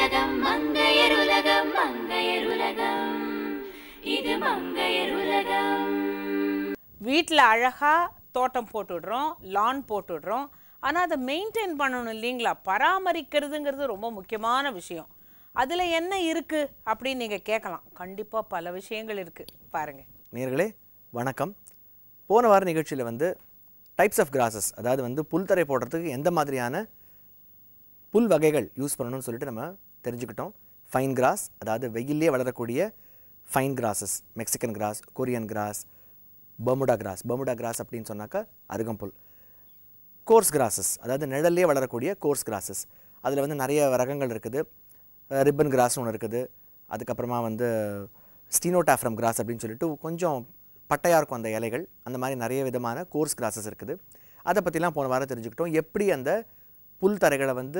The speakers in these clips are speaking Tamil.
மங்கையருலகம் மங்கையருலகம் மங்கையருலகம் இது மங்கையருலகம் வீட்டில் அழகாக தோட்டம் போட்டுடுறோம் லான் போட்டுடுறோம் ஆனால் அதை மெயின்டைன் பண்ணணும் இல்லைங்களா பராமரிக்கிறதுங்கிறது ரொம்ப முக்கியமான விஷயம் அதில் என்ன இருக்குது அப்படின்னு நீங்கள் கேட்கலாம் கண்டிப்பாக பல விஷயங்கள் இருக்குது பாருங்கள் நேர்களே வணக்கம் போன வார நிகழ்ச்சியில் வந்து டைப்ஸ் ஆஃப் கிராசஸ் அதாவது வந்து புல்தரை போடுறதுக்கு எந்த மாதிரியான புல் வகைகள் யூஸ் பண்ணணும்னு சொல்லிட்டு நம்ம தெரிஞ்சுக்கிட்டோம் ஃபைன் கிராஸ் அதாவது வெயிலே வளரக்கூடிய fine grasses Mexican grass Korean grass Bermuda grass Bermuda grass அப்படின்னு சொன்னாக்கா அருகம்புல் கோர்ஸ் கிராசஸ் அதாவது நிழல்லே வளரக்கூடிய கோர்ஸ் கிராசஸ் அதில் வந்து நிறைய ரகங்கள் இருக்குது ரிப்பன் கிராஸ் ஒன்று இருக்குது அதுக்கப்புறமா வந்து ஸ்டீனோடாஃப்ரம் கிராஸ் அப்படின்னு சொல்லிட்டு கொஞ்சம் பட்டையாக இருக்கும் அந்த இலைகள் அந்த மாதிரி நிறைய விதமான கோர்ஸ் கிராசஸ் இருக்குது அதை பற்றிலாம் போன வாரம் தெரிஞ்சுக்கிட்டோம் எப்படி அந்த புல் தரைகளை வந்து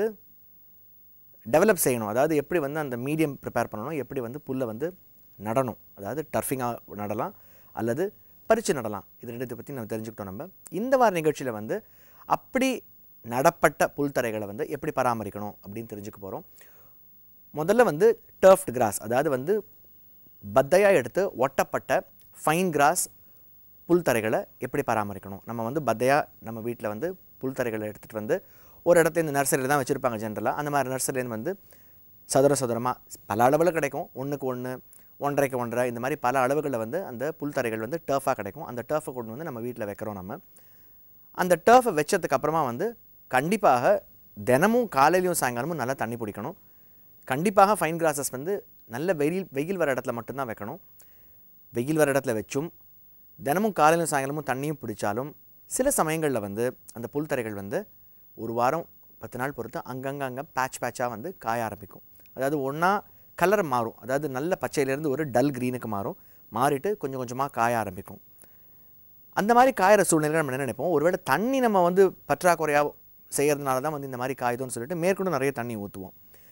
டெவலப் செய்யணும் அதாவது எப்படி வந்து அந்த மீடியம் ப்ரிப்பேர் பண்ணணும் எப்படி வந்து புல்லை வந்து நடணும் அதாவது டர்ஃபிங்காக நடலாம் அல்லது பறித்து நடலாம் இது ரெண்டுத்தை பற்றி நம்ம தெரிஞ்சுக்கிட்டோம் நம்ம இந்த வார நிகழ்ச்சியில் வந்து அப்படி நடப்பட்ட புல் தரைகளை வந்து எப்படி பராமரிக்கணும் அப்படின்னு தெரிஞ்சுக்க போகிறோம் முதல்ல வந்து டர்ஃப்ட் கிராஸ் அதாவது வந்து பத்தையாக எடுத்து ஒட்டப்பட்ட ஃபைன் கிராஸ் புல்தரைகளை எப்படி பராமரிக்கணும் நம்ம வந்து பத்தையாக நம்ம வீட்டில் வந்து புல்தரைகளை எடுத்துகிட்டு வந்து ஒரு இடத்துல இந்த நர்சரியில் தான் வச்சுருப்பாங்க ஜென்ரலாக அந்த மாதிரி நர்சரிலேருந்து வந்து சதுர சதுரமாக பல அளவில் கிடைக்கும் ஒன்றுக்கு ஒன்று ஒன்றரைக்கு ஒன்றரை இந்த மாதிரி பல அளவுகளில் வந்து அந்த புல்தரைகள் வந்து டர்ஃபாக கிடைக்கும் அந்த டர்ஃபை கொண்டு வந்து நம்ம வீட்டில் வைக்கிறோம் நம்ம அந்த டர்ஃபை வச்சதுக்கு அப்புறமா வந்து கண்டிப்பாக தினமும் காலையிலையும் சாயங்காலமும் நல்லா தண்ணி பிடிக்கணும் கண்டிப்பாக ஃபைன் கிராசஸ் வந்து நல்ல வெயில் வெயில் வர இடத்துல மட்டும்தான் வைக்கணும் வெயில் வர இடத்துல வச்சும் தினமும் காலையிலும் சாயங்காலமும் தண்ணியும் பிடிச்சாலும் சில சமயங்களில் வந்து அந்த புல்தரைகள் வந்து ஒரு வாரம் பத்து நாள் பொறுத்து அங்கங்கே அங்கே பேட்ச் பேட்சாக வந்து காய ஆரம்பிக்கும் அதாவது ஒன்றா கலர் மாறும் அதாவது நல்ல பச்சையிலேருந்து ஒரு டல் க்ரீனுக்கு மாறும் மாறிட்டு கொஞ்சம் கொஞ்சமாக காய ஆரம்பிக்கும் அந்த மாதிரி காயிற சூழ்நிலையில் நம்ம என்ன நினைப்போம் ஒருவேளை தண்ணி நம்ம வந்து பற்றாக்குறையாக செய்கிறதுனால தான் வந்து இந்த மாதிரி காயுதுன்னு சொல்லிட்டு மேற்கொண்டு நிறைய தண்ணி ஊற்றுவோம்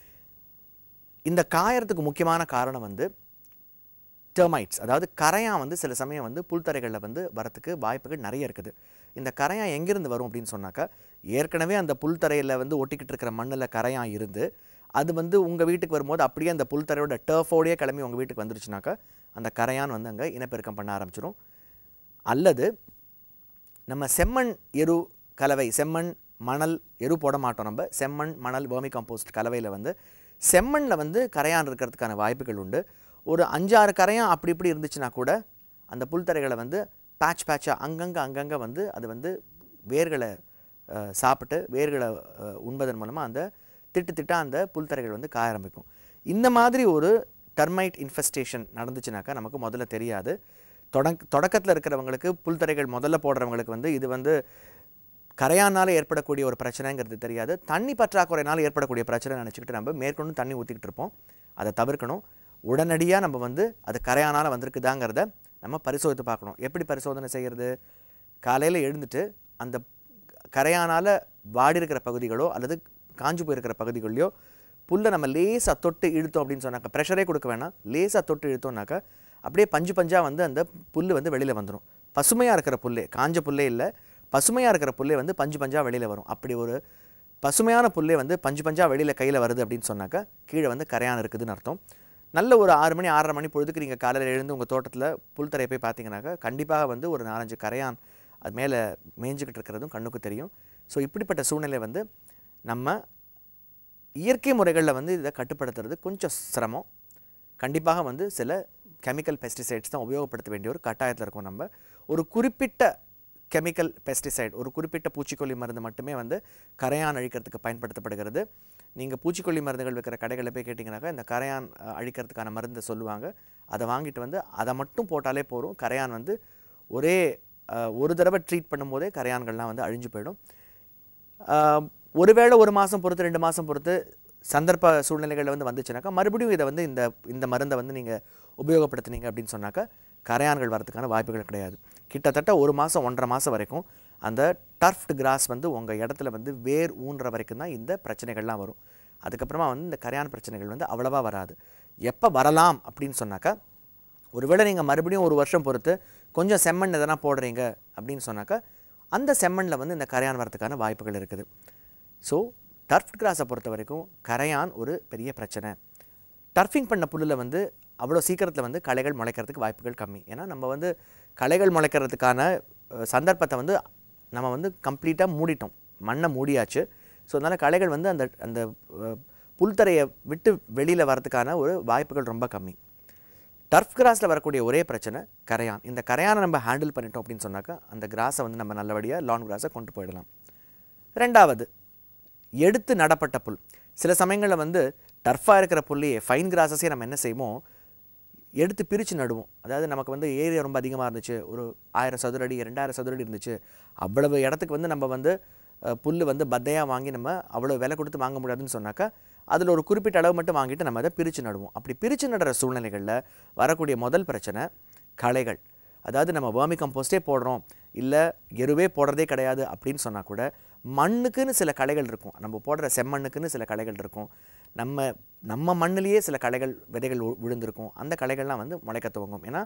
இந்த காயறதுக்கு முக்கியமான காரணம் வந்து டெர்மைட்ஸ் அதாவது கரையான் வந்து சில சமயம் வந்து புல்தரைகளில் வந்து வரத்துக்கு வாய்ப்புகள் நிறைய இருக்குது இந்த கரையான் எங்கேருந்து வரும் அப்படின்னு சொன்னாக்கா ஏற்கனவே அந்த புல்தரையில் வந்து ஒட்டிக்கிட்டு இருக்கிற மண்ணில் கரையான் இருந்து அது வந்து உங்கள் வீட்டுக்கு வரும்போது அப்படியே அந்த புல்தரையோட டர்ஃபோடையே கிளம்பி உங்கள் வீட்டுக்கு வந்துருச்சுனாக்கா அந்த கரையான் வந்து அங்கே இனப்பெருக்கம் பண்ண ஆரம்பிச்சிடும் அல்லது நம்ம செம்மண் எரு கலவை செம்மண் மணல் எரு போட மாட்டோம் நம்ம செம்மண் மணல் வேர்மி கம்போஸ்ட் கலவையில் வந்து செம்மண்ணில் வந்து கரையான் இருக்கிறதுக்கான வாய்ப்புகள் உண்டு ஒரு அஞ்சாறு கரையான் அப்படி இப்படி இருந்துச்சுன்னா கூட அந்த புல்தரைகளை வந்து பேட்ச் பேட்சாக அங்கங்கே அங்கங்கே வந்து அது வந்து வேர்களை அஹ், சாப்பிட்டு வேர்களை அஹ், உண்பதன் மூலமாக அந்த திட்டு திட்டா அந்த புல்தரைகள் வந்து காய ஆரம்பிக்கும் இந்த மாதிரி ஒரு டர்மைட் இன்ஃபெஸ்டேஷன் நடந்துச்சுனாக்கா நமக்கு முதல்ல தெரியாது தொடக் தொடக்கத்தில் இருக்கிறவங்களுக்கு புல்தரைகள் முதல்ல போடுறவங்களுக்கு வந்து இது வந்து கரையானால் ஏற்படக்கூடிய ஒரு பிரச்சனைங்கிறது தெரியாது தண்ணி பற்றாக்குறையினால் ஏற்படக்கூடிய பிரச்சனை நினச்சிக்கிட்டு நம்ம மேற்கொண்டு தண்ணி ஊற்றிக்கிட்டு இருப்போம் அதை தவிர்க்கணும் உடனடியாக நம்ம வந்து அது கரையானால் வந்திருக்குதாங்கிறத நம்ம பரிசோதித்து பார்க்கணும் எப்படி பரிசோதனை செய்கிறது காலையில் எழுந்துட்டு அந்த கரையானால் வாடி இருக்கிற பகுதிகளோ அல்லது காஞ்சு போயிருக்கிற பகுதிகளிலோ புல்லை நம்ம லேசாக தொட்டு இழுத்தோம் அப்படின்னு சொன்னாக்கா ப்ரெஷரே கொடுக்க வேணாம் லேசாக தொட்டு இழுத்தோம்னாக்கா அப்படியே பஞ்சு பஞ்சாக வந்து அந்த புல் வந்து வெளியில் வந்துடும் பசுமையாக இருக்கிற புல்லே காஞ்ச புல்லே இல்லை பசுமையாக இருக்கிற புல்லே வந்து பஞ்சு பஞ்சாக வெளியில் வரும் அப்படி ஒரு பசுமையான புல்லே வந்து பஞ்சு பஞ்சாக வெளியில் கையில் வருது அப்படின்னு சொன்னாக்கா கீழே வந்து கரையான் இருக்குதுன்னு அர்த்தம் நல்ல ஒரு ஆறு மணி ஆறரை மணி பொழுதுக்கு நீங்கள் காலையில் எழுந்து உங்கள் தோட்டத்தில் புல்தரையை போய் பார்த்தீங்கன்னாக்கா கண்டிப்பாக வந்து ஒரு நாலஞ்சு கரையான் அது மேலே மேய்ஞ்சிக்கிட்டு இருக்கிறதும் கண்ணுக்கு தெரியும் ஸோ இப்படிப்பட்ட சூழ்நிலை வந்து நம்ம இயற்கை முறைகளில் வந்து இதை கட்டுப்படுத்துறது கொஞ்சம் சிரமம் கண்டிப்பாக வந்து சில கெமிக்கல் பெஸ்டிசைட்ஸ் தான் உபயோகப்படுத்த வேண்டிய ஒரு கட்டாயத்தில் இருக்கோம் நம்ம ஒரு குறிப்பிட்ட கெமிக்கல் பெஸ்டிசைட் ஒரு குறிப்பிட்ட பூச்சிக்கொல்லி மருந்து மட்டுமே வந்து கரையான் அழிக்கிறதுக்கு பயன்படுத்தப்படுகிறது நீங்கள் பூச்சிக்கொல்லி மருந்துகள் விற்கிற கடைகளில் போய் கேட்டிங்கனாக்கா இந்த கரையான் அஹ், அழிக்கிறதுக்கான மருந்தை சொல்லுவாங்க அதை வாங்கிட்டு வந்து அதை மட்டும் போட்டாலே போதும் கரையான் வந்து ஒரே அஹ், ஒரு தடவை ட்ரீட் பண்ணும்போதே கரையான்கள்லாம் வந்து அழிஞ்சு போயிடும் ஆஹ், ஒருவேளை ஒரு மாதம் பொறுத்து ரெண்டு மாதம் பொறுத்து சந்தர்ப்ப சூழ்நிலைகளில் வந்து வந்துச்சுனாக்கா மறுபடியும் இதை வந்து இந்த இந்த மருந்தை வந்து நீங்கள் உபயோகப்படுத்துனீங்க அப்படின்னு சொன்னாக்கா கரையான்கள் வரதுக்கான வாய்ப்புகள் கிடையாது கிட்டத்தட்ட ஒரு மாதம் ஒன்றரை மாதம் வரைக்கும் அந்த டர்ஃப்ட் கிராஸ் வந்து உங்கள் இடத்துல வந்து வேர் ஊன்ற வரைக்கும் தான் இந்த பிரச்சனைகள்லாம் வரும் அதுக்கப்புறமா வந்து இந்த கரையான் பிரச்சனைகள் வந்து அவ்வளவா வராது எப்போ வரலாம் அப்படின்னு சொன்னாக்கா ஒருவேளை நீங்கள் மறுபடியும் ஒரு வருஷம் பொறுத்து கொஞ்சம் செம்மண் எதனா போடுறீங்க அப்படின்னு சொன்னாக்கா அந்த செம்மண்ணில் வந்து இந்த கரையான் வரதுக்கான வாய்ப்புகள் இருக்குது ஸோ டர்ஃப் கிராஸை பொறுத்த வரைக்கும் கரையான் ஒரு பெரிய பிரச்சனை டர்ஃபிங் பண்ண புல்லில் வந்து அவ்வளோ சீக்கிரத்தில் வந்து களைகள் முளைக்கிறதுக்கு வாய்ப்புகள் கம்மி ஏன்னா நம்ம வந்து களைகள் முளைக்கிறதுக்கான அஹ், சந்தர்ப்பத்தை வந்து நம்ம வந்து கம்ப்ளீட்டாக மூடிட்டோம் மண்ணை மூடியாச்சு ஸோ அதனால் களைகள் வந்து அந்த அந்த அஹ், புல்தரையை விட்டு வெளியில் வரதுக்கான ஒரு வாய்ப்புகள் ரொம்ப கம்மி டர்ஃப் கிராஸில் வரக்கூடிய ஒரே பிரச்சனை கரையான் இந்த கரையானை நம்ம ஹேண்டில் பண்ணிட்டோம் அப்படின்னு சொன்னாக்கா அந்த கிராஸை வந்து நம்ம நல்லபடியாக லான் கிராஸை கொண்டு போயிடலாம் ரெண்டாவது எடுத்து நடப்பட்ட புல் சில சமயங்களில் வந்து டர்ஃபாக இருக்கிற புல்லையே ஃபைன் கிராஸஸே நம்ம என்ன செய்வோம் எடுத்து பிரித்து நடுவோம் அதாவது நமக்கு வந்து ஏரியா ரொம்ப அதிகமாக இருந்துச்சு ஒரு ஆயிரம் சதுர அடி ரெண்டாயிரம் சதுர அடி இருந்துச்சு அவ்வளவு இடத்துக்கு வந்து நம்ம வந்து அஹ், புல்லு வந்து பத்தையாக வாங்கி நம்ம அவ்வளோ விலை கொடுத்து வாங்க முடியாதுன்னு சொன்னாக்கா அதில் ஒரு குறிப்பிட்ட அளவு மட்டும் வாங்கிட்டு நம்ம அதை பிரித்து நடுவோம் அப்படி பிரித்து நடுற சூழ்நிலைகளில் வரக்கூடிய முதல் பிரச்சனை களைகள் அதாவது நம்ம வேர்மி கம்போஸ்டே போடுறோம் இல்லை எருவே போடுறதே கிடையாது அப்படின்னு சொன்னால் கூட மண்ணுக்குன்னு சில களைகள் இருக்கும் நம்ம போடுற செம்மண்ணுக்குன்னு சில களைகள் இருக்கும் நம்ம நம்ம மண்ணிலேயே சில களைகள் விதைகள் வி- விழுந்திருக்கும் அந்த களைகள்லாம் வந்து முளைக்க துவங்கும் ஏன்னா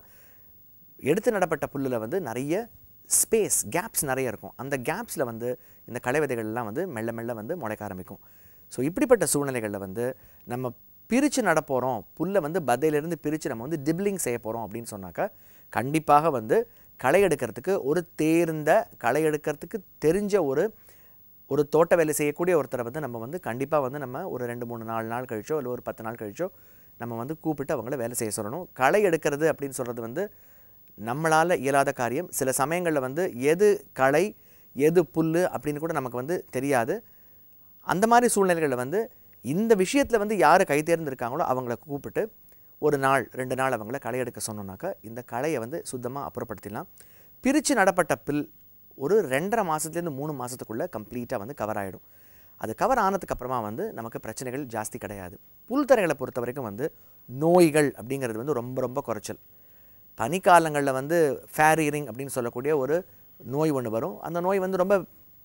எடுத்து நடப்பட்ட புல்லில் வந்து நிறைய ஸ்பேஸ் கேப்ஸ் நிறைய இருக்கும் அந்த கேப்ஸில் வந்து இந்த களை விதைகள்லாம் வந்து மெல்ல மெல்ல வந்து முளைக்க ஆரம்பிக்கும் ஸோ இப்படிப்பட்ட சூழ்நிலைகளில் வந்து நம்ம பிரித்து நடப்போகிறோம் புல்லை வந்து பதையிலேருந்து பிரித்து நம்ம வந்து டிப்ளிங் செய்ய போகிறோம் அப்படின்னு சொன்னாக்கா கண்டிப்பாக வந்து களை எடுக்கிறதுக்கு ஒரு தேர்ந்த களை எடுக்கிறதுக்கு தெரிஞ்ச ஒரு ஒரு தோட்ட வேலை செய்யக்கூடிய ஒருத்தரை வந்து நம்ம வந்து கண்டிப்பாக வந்து நம்ம ஒரு ரெண்டு மூணு நாலு நாள் கழிச்சோ இல்லை ஒரு பத்து நாள் கழிச்சோ நம்ம வந்து கூப்பிட்டு அவங்கள வேலை செய்ய சொல்லணும் களை எடுக்கிறது அப்படின்னு சொல்கிறது வந்து நம்மளால் இயலாத காரியம் சில சமயங்களில் வந்து எது களை எது புல் அப்படின்னு கூட நமக்கு வந்து தெரியாது அந்த மாதிரி சூழ்நிலைகளில் வந்து இந்த விஷயத்தில் வந்து யார் கை தேர்ந்திருக்காங்களோ அவங்கள கூப்பிட்டு ஒரு நாள் ரெண்டு நாள் அவங்கள களை எடுக்க சொன்னோம்னாக்கா இந்த களையை வந்து சுத்தமாக அப்புறப்படுத்திடலாம் பிரித்து நடப்பட்ட பில் ஒரு ரெண்டரை மாதத்துலேருந்து மூணு மாதத்துக்குள்ளே கம்ப்ளீட்டாக வந்து கவர் ஆகிடும் அது கவர் ஆனதுக்கு அப்புறமா வந்து நமக்கு பிரச்சனைகள் ஜாஸ்தி கிடையாது புல்தரைகளை பொறுத்த வரைக்கும் வந்து நோய்கள் அப்படிங்கிறது வந்து ரொம்ப ரொம்ப குறைச்சல் பனிக்காலங்களில் வந்து ஃபேரியரிங் அப்படின்னு சொல்லக்கூடிய ஒரு நோய் ஒன்று வரும் அந்த நோய் வந்து ரொம்ப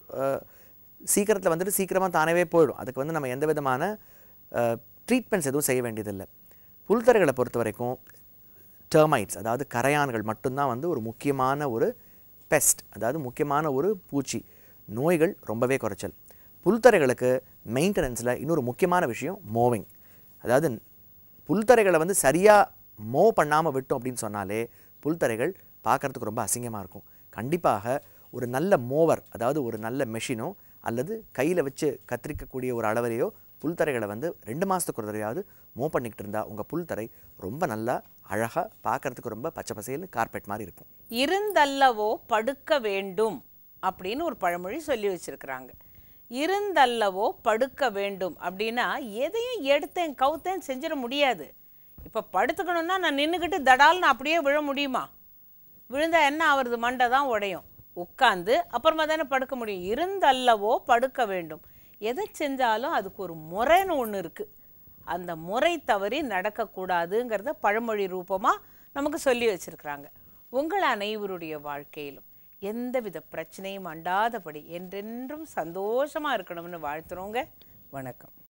சீக்கிரத்தில் வந்துட்டு சீக்கிரமாக தானவே போயிடும் அதுக்கு வந்து நம்ம எந்த விதமான ட்ரீட்மெண்ட்ஸ் எதுவும் செய்ய வேண்டியதில்லை புல்தரைகளை பொறுத்த வரைக்கும் டெர்மைட்ஸ் அதாவது கரையான்கள் மட்டும்தான் வந்து ஒரு முக்கியமான ஒரு பெஸ்ட் அதாவது முக்கியமான ஒரு பூச்சி நோய்கள் ரொம்பவே குறைச்சல் புல்தரைகளுக்கு மெயின்டெனன்ஸில் இன்னொரு முக்கியமான விஷயம் மோவிங் அதாவது புல்தரைகளை வந்து சரியாக மோ பண்ணாமல் விட்டோம் அப்படின்னு சொன்னாலே புல்தரைகள் பார்க்கறதுக்கு ரொம்ப அசிங்கமாக இருக்கும் கண்டிப்பாக ஒரு நல்ல மோவர் அதாவது ஒரு நல்ல மெஷினோ அல்லது கையில் வச்சு கத்திரிக்கக்கூடிய ஒரு அளவிலேயோ புல்தரைகளை வந்து ரெண்டு மாதத்துக்கு ஒரு தடவையாவது மோ பண்ணிக்கிட்டு இருந்தால் உங்கள் புல்தரை ரொம்ப நல்லா அழகாக பார்க்கறதுக்கு ரொம்ப பச்சை பசேல்னு கார்பெட் மாதிரி இருக்கும் இருந்தல்லவோ படுக்க வேண்டும் அப்படின்னு ஒரு பழமொழி சொல்லி வச்சிருக்கிறாங்க இருந்தல்லவோ படுக்க வேண்டும் அப்படின்னா எதையும் எடுத்தேன் கவுத்தேன் செஞ்சிட முடியாது இப்போ படுத்துக்கணும்னா நான் நின்றுக்கிட்டு தடால்னு அப்படியே விழ முடியுமா விழுந்தா என்ன ஆவறது மண்டை தான் உடையும் உட்காந்து அப்புறமா தானே படுக்க முடியும் இருந்தல்லவோ படுக்க வேண்டும் எதை செஞ்சாலும் அதுக்கு ஒரு முறைன்னு ஒன்று இருக்குது அந்த முறை தவறி நடக்கக்கூடாதுங்கிறத பழமொழி ரூபமாக நமக்கு சொல்லி வச்சிருக்கிறாங்க உங்கள் அனைவருடைய வாழ்க்கையிலும் எந்தவித பிரச்சனையும் அண்டாதபடி என்றென்றும் சந்தோஷமாக இருக்கணும்னு வாழ்த்துறோங்க வணக்கம்